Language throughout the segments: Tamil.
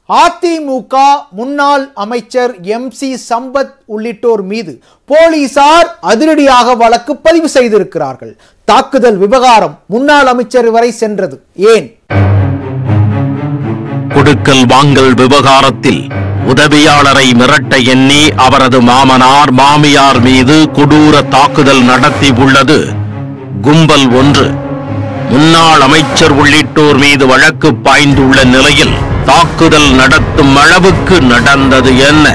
அதிமுக முன்னாள் அமைச்சர் எம் சி சம்பத் உள்ளிட்டோர் மீது போலீசார் அதிரடியாக வழக்கு பதிவு செய்திருக்கிறார்கள் தாக்குதல் விவகாரம் முன்னாள் அமைச்சர் வரை சென்றது ஏன் கொடுக்கல் வாங்கல் விவகாரத்தில் உதவியாளரை மிரட்ட எண்ணி அவரது மாமனார் மாமியார் மீது கொடூர தாக்குதல் நடத்தி உள்ளது கும்பல் ஒன்று முன்னாள் அமைச்சர் உள்ளிட்டோர் மீது வழக்கு பாய்ந்துள்ள நிலையில் தாக்குதல் நடத்தும் அளவுக்கு நடந்தது என்ன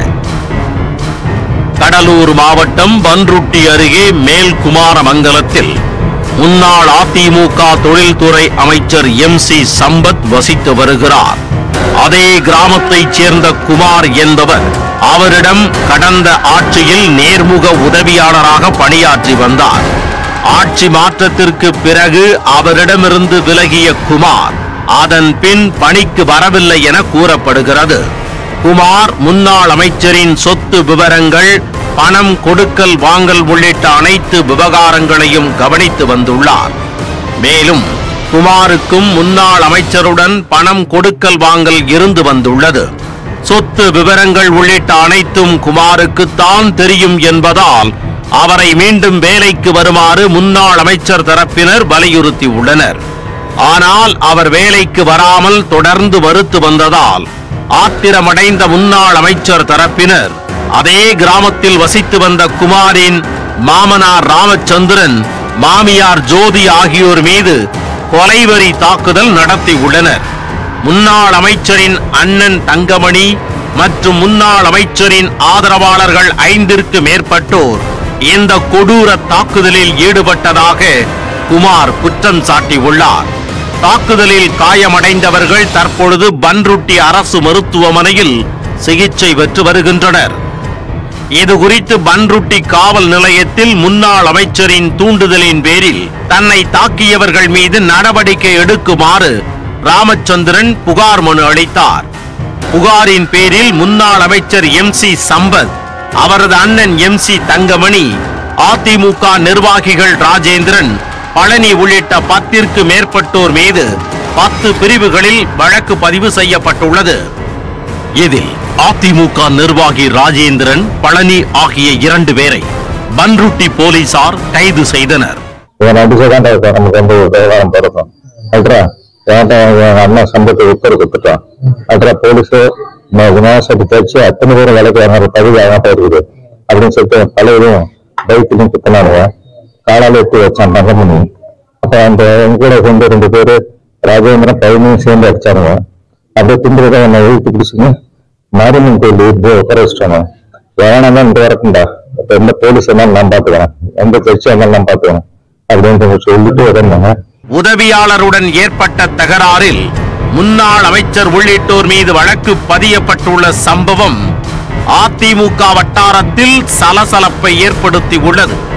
கடலூர் மாவட்டம் பன்ருட்டி அருகே மேல்குமாரமங்கலத்தில் முன்னாள் அதிமுக தொழில்துறை அமைச்சர் எம் சி சம்பத் வசித்து வருகிறார் அதே கிராமத்தைச் சேர்ந்த குமார் என்பவர் அவரிடம் கடந்த ஆட்சியில் நேர்முக உதவியாளராக பணியாற்றி வந்தார் ஆட்சி மாற்றத்திற்கு பிறகு அவரிடமிருந்து விலகிய குமார் அதன் பின் பணிக்கு வரவில்லை என கூறப்படுகிறது குமார் முன்னாள் அமைச்சரின் சொத்து விவரங்கள் பணம் கொடுக்கல் வாங்கல் உள்ளிட்ட அனைத்து விவகாரங்களையும் கவனித்து வந்துள்ளார் மேலும் குமாருக்கும் முன்னாள் அமைச்சருடன் பணம் கொடுக்கல் வாங்கல் இருந்து வந்துள்ளது சொத்து விவரங்கள் உள்ளிட்ட அனைத்தும் குமாருக்கு தான் தெரியும் என்பதால் அவரை மீண்டும் வேலைக்கு வருமாறு முன்னாள் அமைச்சர் தரப்பினர் வலியுறுத்தி உள்ளனர் ஆனால் அவர் வேலைக்கு வராமல் தொடர்ந்து மறுத்து வந்ததால் ஆத்திரமடைந்த முன்னாள் அமைச்சர் தரப்பினர் அதே கிராமத்தில் வசித்து வந்த குமாரின் மாமனார் ராமச்சந்திரன் மாமியார் ஜோதி ஆகியோர் மீது கொலைவரி தாக்குதல் நடத்தி உள்ளனர் முன்னாள் அமைச்சரின் அண்ணன் தங்கமணி மற்றும் முன்னாள் அமைச்சரின் ஆதரவாளர்கள் ஐந்திற்கு மேற்பட்டோர் இந்த கொடூர தாக்குதலில் ஈடுபட்டதாக குமார் குற்றம் சாட்டியுள்ளார் தாக்குதலில் காயமடைந்தவர்கள் தற்பொழுது பன்ருட்டி அரசு மருத்துவமனையில் சிகிச்சை பெற்று வருகின்றனர் இது குறித்து பன்ருட்டி காவல் நிலையத்தில் முன்னாள் அமைச்சரின் தூண்டுதலின் பேரில் தன்னை தாக்கியவர்கள் மீது நடவடிக்கை எடுக்குமாறு ராமச்சந்திரன் புகார் மனு அளித்தார் புகாரின் பேரில் முன்னாள் அமைச்சர் எம் சி சம்பத் அவரது அண்ணன் எம் சி தங்கமணி அதிமுக நிர்வாகிகள் ராஜேந்திரன் பழனி உள்ளிட்ட பத்திற்கு மேற்பட்டோர் மீது பத்து பிரிவுகளில் வழக்கு பதிவு செய்யப்பட்டுள்ளது இதில் அதிமுக நிர்வாகி ராஜேந்திரன் பழனி ஆகிய இரண்டு பேரை பன்ருட்டி போலீசார் கைது செய்தனர் இவன் அடிச்சதான் இருக்கும் நமக்கு வந்து விவகாரம் பிறக்கும் அல்ட்ரா ஏன்டா என் அண்ணன் சம்பளத்தை உத்தரவு கொடுத்துட்டான் அல்ட்ரா போலீஸு விநாயகத்தை தேய்ச்சி அத்தனை பேரும் வேலைக்கு வாங்குற பகுதி அவன் இருக்குது அப்படின்னு சொல்லிட்டு பழையதும் பைக்லையும் குத்தினானுங்க காலால எட்டி வச்சான் தங்கமணி அப்ப அந்த எங்க கூட கொண்டு ரெண்டு பேரு ராஜேந்திரன் பழனியும் சேர்ந்து அடிச்சானுங்க அப்படியே திண்டுறத என்னை இழுத்து பிடிச்சுன்னு மாரியம்மன் கோயில் இருந்து உட்கார வச்சுட்டாங்க வேணாம் தான் இங்க வரட்டும்டா இப்ப எந்த போலீஸ் இருந்தாலும் நான் பாத்துக்கிறேன் எந்த கட்சியா இருந்தாலும் நான் பாத்துக்கிறேன் அப்படின்னு சொல்லிட்டு இருந்தாங்க உதவியாளருடன் ஏற்பட்ட தகராறில் முன்னாள் அமைச்சர் உள்ளிட்டோர் மீது வழக்கு பதியப்பட்டுள்ள சம்பவம் அதிமுக வட்டாரத்தில் சலசலப்பை ஏற்படுத்தி உள்ளது